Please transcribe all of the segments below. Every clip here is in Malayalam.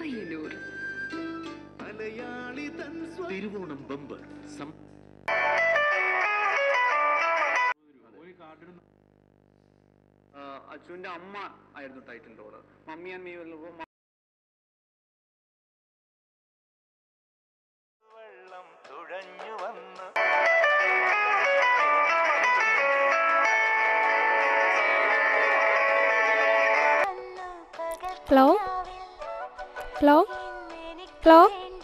പയ്യന്നൂർ തിരുവോണം ബമ്പർ സം അച്ഛൻ്റെ അമ്മ ആയിരുന്നു title role mummy and me വന്നപ്പോൾ വെള്ളം തുഴഞ്ഞു വന്ന് ഹലോ ഹലോ ഹലോ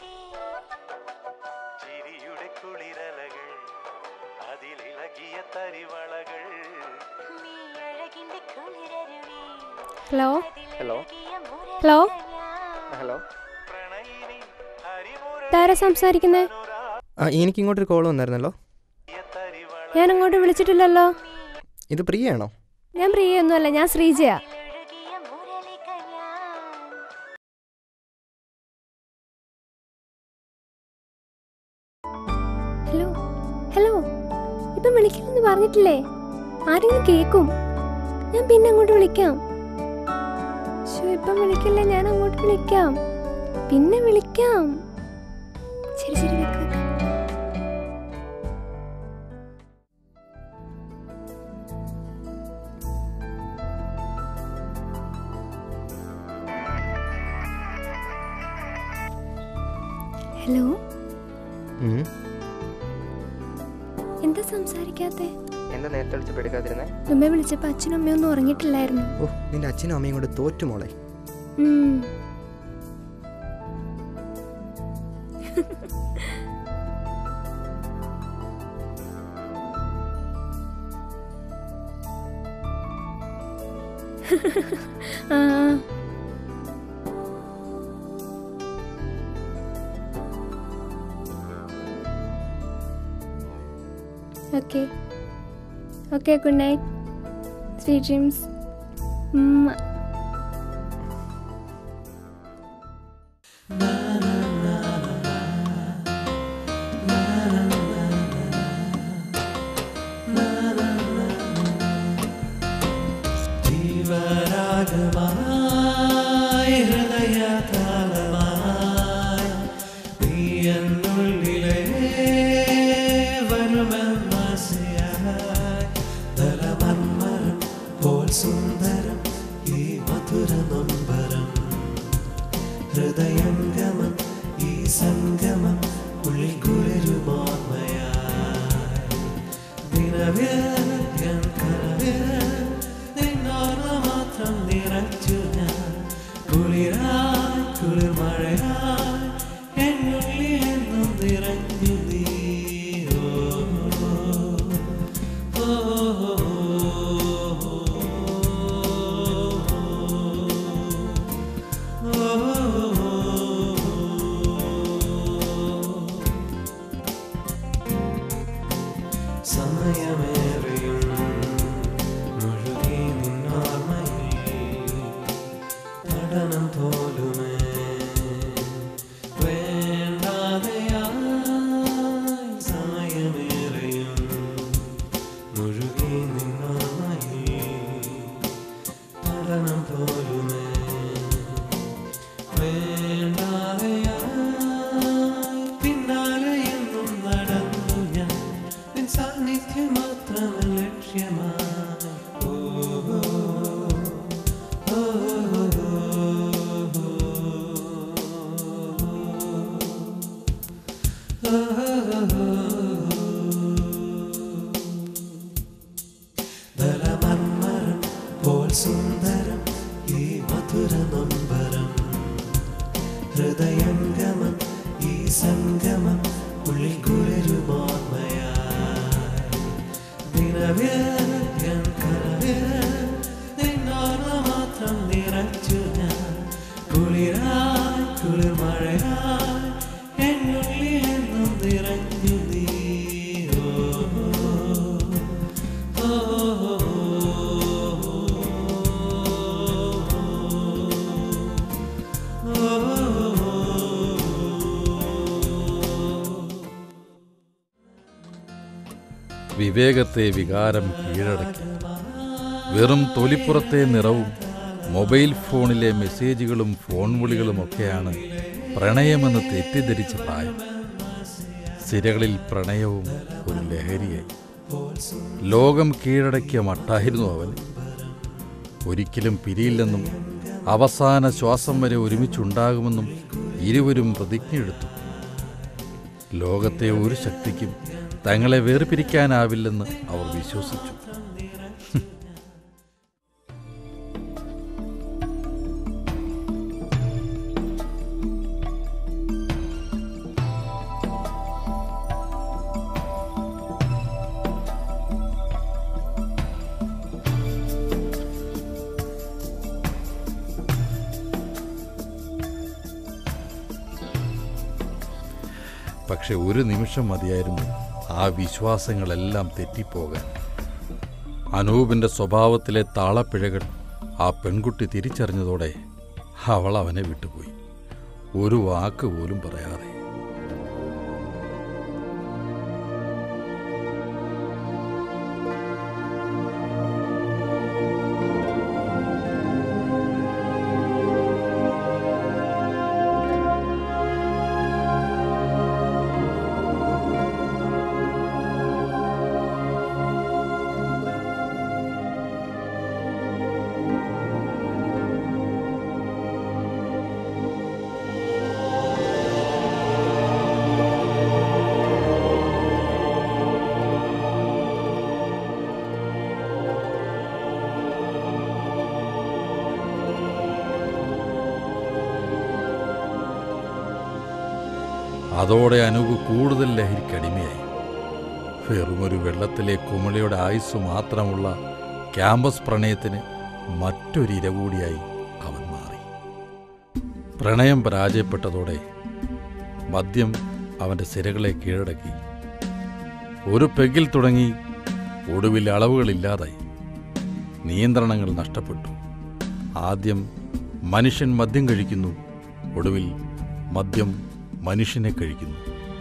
ചിരിയുടെ കുളിരലകൾ അതിലിളകിയ തരിവളകൾ ഹലോ ഹലോ ഹലോ ഹലോ പ്രണയിനി ഹരിമുര ഇതാരാ സംസാരിക്കുന്നേ ആ എനിക്ക് ഇങ്ങോട്ടൊരു കോൾ വന്നായിരുന്നല്ലോ തരിവള ഞാൻ അങ്ങോട്ട് വിളിച്ചിട്ടില്ലല്ലോ ഇത് പ്രിയയാണോ ഞാൻ പ്രിയൊന്നുമല്ല ഞാൻ ശ്രീജയാ ഹലോ ഹലോ ഇപ്പം വിളിക്കില്ലെന്ന് പറഞ്ഞിട്ടില്ലേ ആരെങ്കിലും കേക്കും ഞാൻ പിന്നെ അങ്ങോട്ട് വിളിക്കാം ശോ ഇപ്പം വിളിക്കില്ല ഞാൻ അങ്ങോട്ട് വിളിക്കാം പിന്നെ വിളിക്കാം ശരി ശരി വെക്ക് വെക്ക്. ഹലോ ഉം. എന്താ സംസാരിക്കാത്തെ എന്താ നേരത്തെ വിളിച്ചപ്പോൾ എടുക്കാതിരുന്നേ മുമ്പേ വിളിച്ചപ്പോ അച്ഛനും അമ്മയും ഒന്നും ഉറങ്ങിയിട്ടില്ലായിരുന്നു ഓ നിന്റെ അച്ഛനും അമ്മയും കൊണ്ട് തോറ്റു മോളെ ഉം. ആ okay okay good night sweet dreams ജീവരാഗമായി ഹൃദയതാളമായി നീ എന്നുള്ളിലേ വരുമെന്നാശയായി തലമന്മരം പോൽ സുന്ദരം ഈ മധുര നൊമ്പരം ഹൃദയംഗമം ഈ സംഗമം ഉള്ളിൽ കുളിരുമോർമ്മയായി നിറവേൻ കരവേൻ നിന്നോർമ്മ മാത്രം നിറച്ചു ഞാൻ കുളിരായി കുളിർമഴയായി എന്നുള്ളിൽ എന്നും നിറഞ്ഞു നീ ഓ, ഓ, സമയമേറെയും മുഴുകി നിന്നോർമ്മയിൽ പഠനം പോലുമേ വേണ്ടാതെയായി സമയമേറെയും മുഴുകി നിന്നോർമ്മയിൽ പഠനം പോലുമേ വേണ്ടാതെയായി പിന്നാലെ എന്നും നടന്നു ഞാൻ നിൻ സാന്നിധ്യം മാത്രം ലക്ഷ്യമായി ഓ ഓ, ദലമർമരം പോൽ സുന്ദരം ഈ മധുര നൊമ്പരം ഹൃദയംഗമം ഈ സംഗമം ഉള്ളിൽ കുളിരുമോർമ്മയായി നിറവേൻ കരവേൻ നിന്നോർമ്മ മാത്രം നിറച്ചു ഞാൻ കുളിരായി കുളിർമഴയായി എന്നുള്ളിൽ എന്നും നിറഞ്ഞു നീ ഓ, ഓ, വിവേകത്തെ വികാരം കീഴടക്കി വെറും തൊലിപ്പുറത്തെ നിറവും മൊബൈൽ ഫോണിലെ മെസ്സേജുകളും ഫോൺ വിളികളുമൊക്കെയാണ് പ്രണയമെന്ന് തെറ്റിദ്ധരിച്ച പ്രായം സിരകളിൽ പ്രണയവും ഒരു ലഹരിയായി ലോകം കീഴടക്കിയ മട്ടായിരുന്നു അവൻ ഒരിക്കലും പിരിയില്ലെന്നും അവസാന ശ്വാസം വരെ ഒരുമിച്ചുണ്ടാകുമെന്നും ഇരുവരും പ്രതിജ്ഞയെടുത്തു ലോകത്തെ ഒരു ശക്തിക്കും തങ്ങളെ വേർപിരിക്കാനാവില്ലെന്ന് അവർ വിശ്വസിച്ചു പക്ഷെ ഒരു നിമിഷം മതിയായിരുന്നു ആ വിശ്വാസങ്ങളെല്ലാം തെറ്റിപ്പോകാൻ അനൂപിൻ്റെ സ്വഭാവത്തിലെ താളപ്പിഴകൾ ആ പെൺകുട്ടി തിരിച്ചറിഞ്ഞതോടെ അവൾ അവനെ വിട്ടുപോയി ഒരു വാക്ക് പോലും പറയാതെ അതോടെ അനൂപ് കൂടുതൽ ലഹരിക്കടിമയായി വെറുമൊരു വെള്ളത്തിലെ കുമളിയുടെ ആയുസ് മാത്രമുള്ള ക്യാമ്പസ് പ്രണയത്തിന് മറ്റൊരിര കൂടിയായി അവൻ മാറി പ്രണയം പരാജയപ്പെട്ടതോടെ മദ്യം അവൻ്റെ സിരകളെ കീഴടക്കി ഒരു പെഗിൽ തുടങ്ങി ഒടുവിൽ അളവുകളില്ലാതായി നിയന്ത്രണങ്ങൾ നഷ്ടപ്പെട്ടു ആദ്യം മനുഷ്യൻ മദ്യം കഴിക്കുന്നു ഒടുവിൽ മദ്യം മനുഷ്യനെ കഴിക്കുന്നു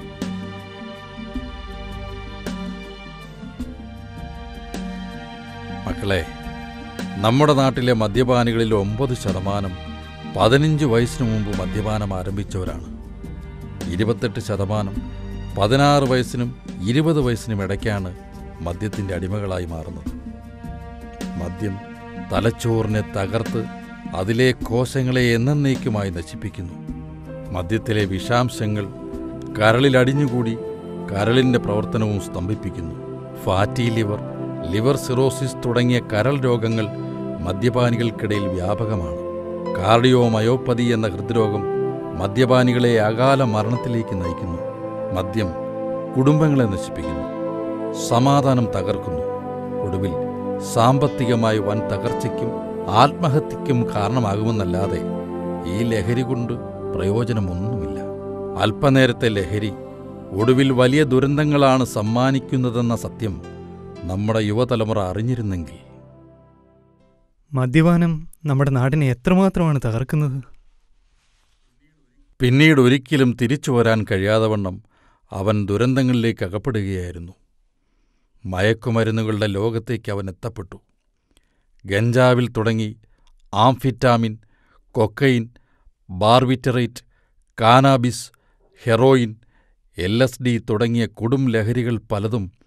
മക്കളെ നമ്മുടെ നാട്ടിലെ മദ്യപാനികളിൽ ഒമ്പത് ശതമാനം പതിനഞ്ച് വയസ്സിനു മുമ്പ് മദ്യപാനം ആരംഭിച്ചവരാണ് ഇരുപത്തെട്ട് ശതമാനം പതിനാറ് വയസ്സിനും ഇരുപത് വയസ്സിനും ഇടയ്ക്കാണ് മദ്യത്തിൻ്റെ അടിമകളായി മാറുന്നത് മദ്യം തലച്ചോറിനെ തകർത്ത് അതിലെ കോശങ്ങളെ എന്നേക്കുമായി നശിപ്പിക്കുന്നു മദ്യത്തിലെ വിഷാംശങ്ങൾ കരളിലടിഞ്ഞുകൂടി കരളിൻ്റെ പ്രവർത്തനവും സ്തംഭിപ്പിക്കുന്നു ഫാറ്റി ലിവർ ലിവർ സിറോസിസ് തുടങ്ങിയ കരൾ രോഗങ്ങൾ മദ്യപാനികൾക്കിടയിൽ വ്യാപകമാണ് കാർഡിയോമയോപ്പതി എന്ന ഹൃദ്രോഗം മദ്യപാനികളെ അകാല മരണത്തിലേക്ക് നയിക്കുന്നു മദ്യം കുടുംബങ്ങളെ നശിപ്പിക്കുന്നു സമാധാനം തകർക്കുന്നു ഒടുവിൽ സാമ്പത്തികമായി വൻ തകർച്ചയ്ക്കും ആത്മഹത്യയ്ക്കും കാരണമാകുമെന്നല്ലാതെ ഈ ലഹരി കൊണ്ട് പ്രയോജനമൊന്നുമില്ല അല്പനേരത്തെ ലഹരി ഒടുവിൽ വലിയ ദുരന്തങ്ങളാണ് സമ്മാനിക്കുന്നതെന്ന സത്യം നമ്മുടെ യുവതലമുറ അറിഞ്ഞിരുന്നെങ്കിൽ മദ്യപാനം നമ്മുടെ നാടിനെ എത്രമാത്രമാണ് തകർക്കുന്നത് പിന്നീട് ഒരിക്കലും തിരിച്ചു വരാൻ കഴിയാതെ വണ്ണം അവൻ ദുരന്തങ്ങളിലേക്ക് അകപ്പെടുകയായിരുന്നു മയക്കുമരുന്നുകളുടെ ലോകത്തേക്ക് അവൻ എത്തപ്പെട്ടു ഗഞ്ചാവിൽ തുടങ്ങി amphetamine cocaine barbiturate cannabis heroin L S D തുടങ്ങിയ കൊടും ലഹരികൾ പലതും